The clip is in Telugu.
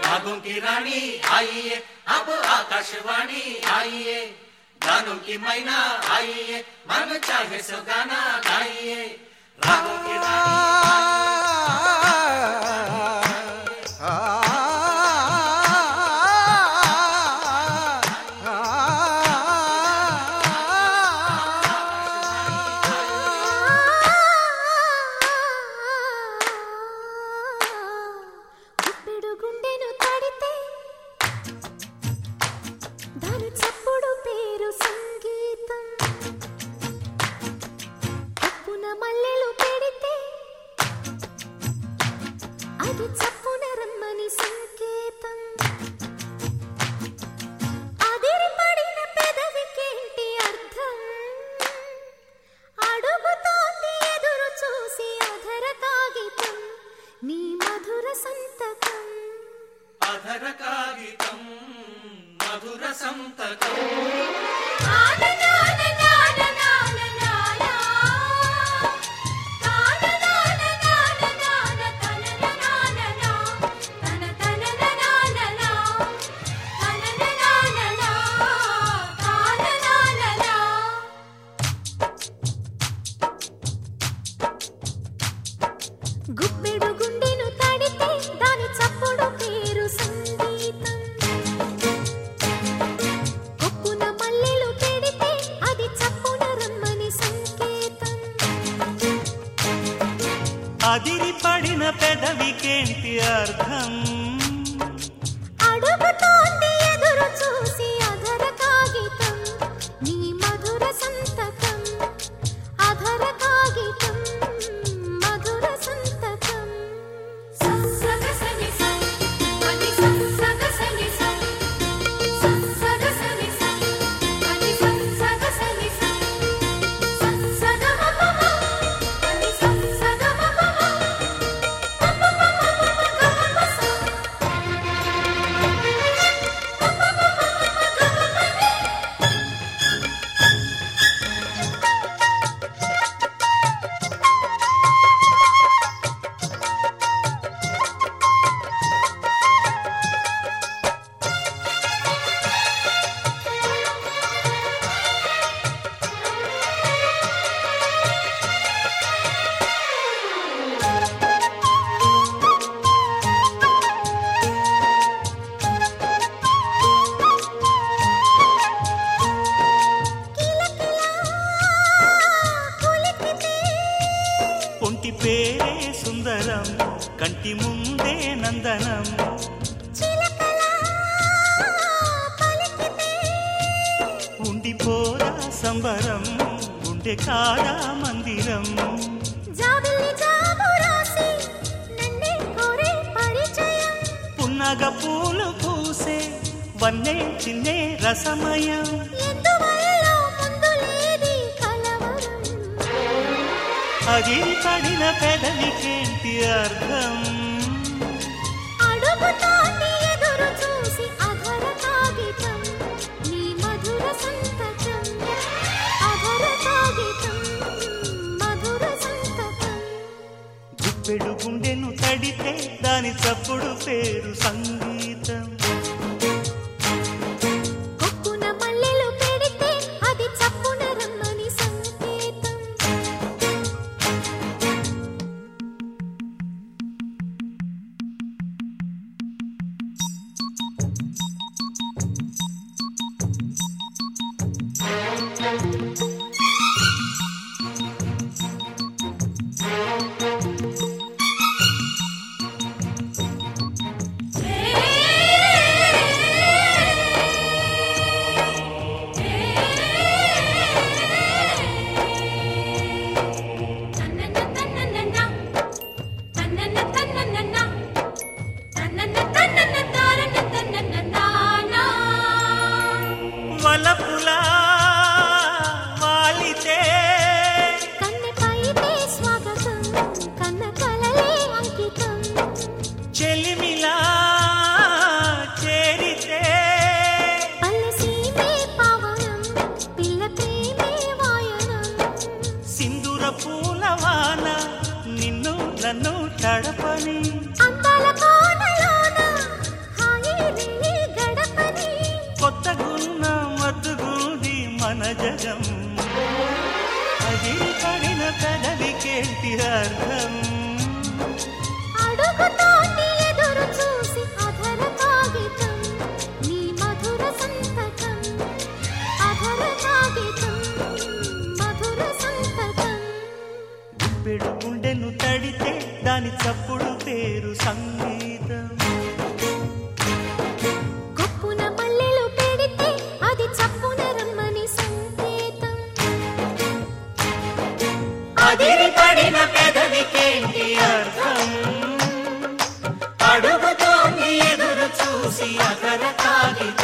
रागों की रानी आइए अब आकाशवाणी आइए गानों की मैना आइए मन चाहे सो गाना गाइए रागों की रानी గుప్పెడు గుండెను తడితే దాని చప్పుడు పేరు సంగీతం కప్పున మల్లెలు పెడితే అది చప్పున రమ్మని సంకేతం అదిరిపడిన పెదవికేంటి అర్థం అడుగుతోంది ఎదురు చూసి అధర కాగితం నీ మధుర సంతకం अधर कागितं मधुर संतकम् గుప్పెడు గుండెను తడితే దాని చప్పుడు పేరు సంగీతం కొప్పున మల్లెలు పెడితే అది చప్పున రమ్మని సంకేతం అదిరి పడిన పెదవికేంటి అర్థం అడుగుతోంది ఎదురు చూసి అధర కాగితం నీ మధుర సంతకం అధర కాగితం మధుర సంతకం సగసని సై అది సగసని సై సగసని సై అది సగసని సై సగమమమ అది సగమమమ ఒంటి పేరే సుందరం కంటి ముందే నందనం ఉండిపోరా సంబరం ఉండే కాదా మందిరం జాబిల్లి జాబు రాసి నన్నే కోరే పరిచయం పున్నగ పూలు పూసే వన్నే చిన్నే రసమయం ఎందువల్ల ముందు లేది కలవరం అదిరి పడిన పెదవికేంటి అర్థం అడుగుతోంది ఎదురు చూసి అధర కాగితం నీ మధుర సంతకం అధర కాగితం మధుర సంతకం గుప్పెడు గుండెను తడితే దాని చప్పుడు పేరు సంగీతం కొక్కున మల్లెలు పెడితే అది చప్పున రమ్మని సంకేతం వలపులా వాలితే కన్నెపైతే స్వాగతం కన్న కలలే అంకితం చెలిమిలా చేరితే పల్లె సీమే పావనం పిల్ల ప్రేమే వాయనం సింధుర పూలవాన నిన్ను నన్ను తడపని అందాల కోనలోన పెదవికేంటి అర్థం అడుగుతోంది ఎదురు చూసి అధర కాగితం నీ మధుర సంతకం అధర కాగితం మధుర సంతకం గుప్పెడు గుండెను తడితే దాని చప్పుడు పేరు సంగీతం కొప్పున మల్లెలు పెడితే అది చప్పున రమ్మని సంకేతం అదిరి పడిన పెదవికేంటి అర్థం అడుగుతోంది ఎదురు చూసి అగర కాగితం